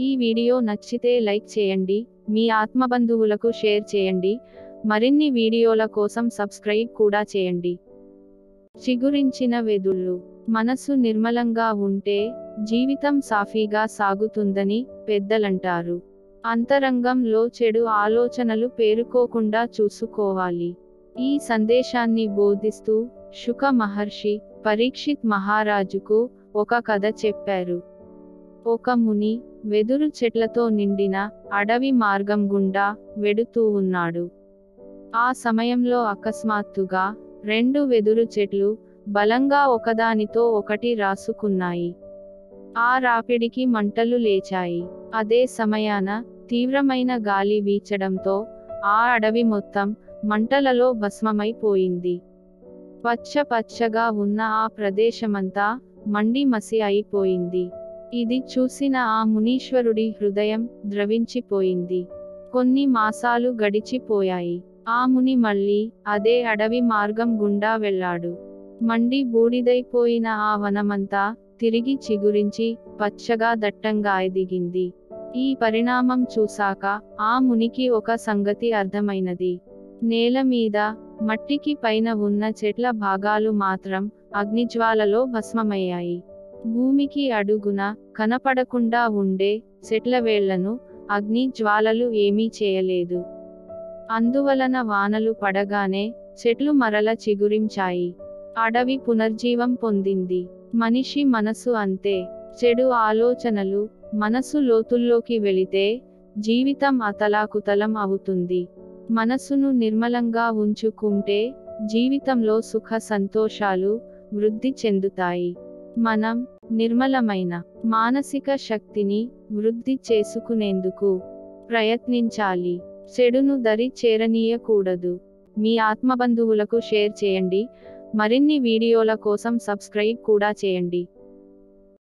ఈ వీడియో నచ్చితే లైక్ చేయండి మీ ఆత్మబంధువులకు షేర్ చేయండి మరిన్ని వీడియోల కోసం సబ్స్క్రైబ్ కూడా చేయండి చిగురించిన వెదుళ్ళు మనసు నిర్మలంగా ఉంటే జీవితం సాఫీగా సాగుతుందని పెద్దలంటారు అంతరంగంలో చెడు ఆలోచనలు పేరుకోకుండా చూసుకోవాలి ఈ సందేశాన్ని బోధిస్తూ శుక మహర్షి పరీక్షిత్ మహారాజుకు ఒక కథ చెప్పారు ఒక ముని వెదురు చెట్లతో నిండిన అడవి మార్గం గుండా వెడుతూ ఉన్నాడు ఆ సమయంలో అకస్మాత్తుగా రెండు వెదురు చెట్లు బలంగా ఒకదానితో ఒకటి రాసుకున్నాయి ఆ రాపిడికి మంటలు లేచాయి అదే సమయాన తీవ్రమైన గాలి వీచడంతో ఆ అడవి మొత్తం మంటలలో భస్మమైపోయింది పచ్చ పచ్చగా ఉన్న ఆ ప్రదేశమంతా మండి మసి అయిపోయింది ఇది చూసిన ఆ మునీశ్వరుడి హృదయం ద్రవించిపోయింది కొన్ని మాసాలు గడిచిపోయాయి ఆ ముని మళ్ళీ అదే అడవి మార్గం గుండా వెళ్ళాడు మండి బూడిదైపోయిన ఆ వనమంతా తిరిగి చిగురించి పచ్చగా దట్టంగా ఎదిగింది ఈ పరిణామం చూశాక ఆ మునికి ఒక సంగతి అర్థమైనది నేల మీద మట్టికి పైన ఉన్న చెట్ల భాగాలు మాత్రం అగ్నిజ్వాలలో భస్మమయ్యాయి భూమికి అడుగున కనపడకుండా ఉండే చెట్ల వేళ్లను అగ్ని జ్వాలలు ఏమీ చేయలేదు అందువలన వానలు పడగానే చెట్లు మరల చిగురించాయి అడవి పునర్జీవం పొందింది మనిషి మనసు అంతే చెడు ఆలోచనలు మనసు లోతుల్లోకి వెళితే జీవితం అతలాకుతలం అవుతుంది మనసును నిర్మలంగా ఉంచుకుంటే జీవితంలో సుఖ సంతోషాలు వృద్ధి చెందుతాయి మనం నిర్మలమైన మానసిక శక్తిని వృద్ధి చేసుకునేందుకు ప్రయత్నించాలి చెడును దరి చేరనీయకూడదు మీ ఆత్మబంధువులకు షేర్ చేయండి మరిన్ని వీడియోల కోసం సబ్స్క్రైబ్ కూడా చేయండి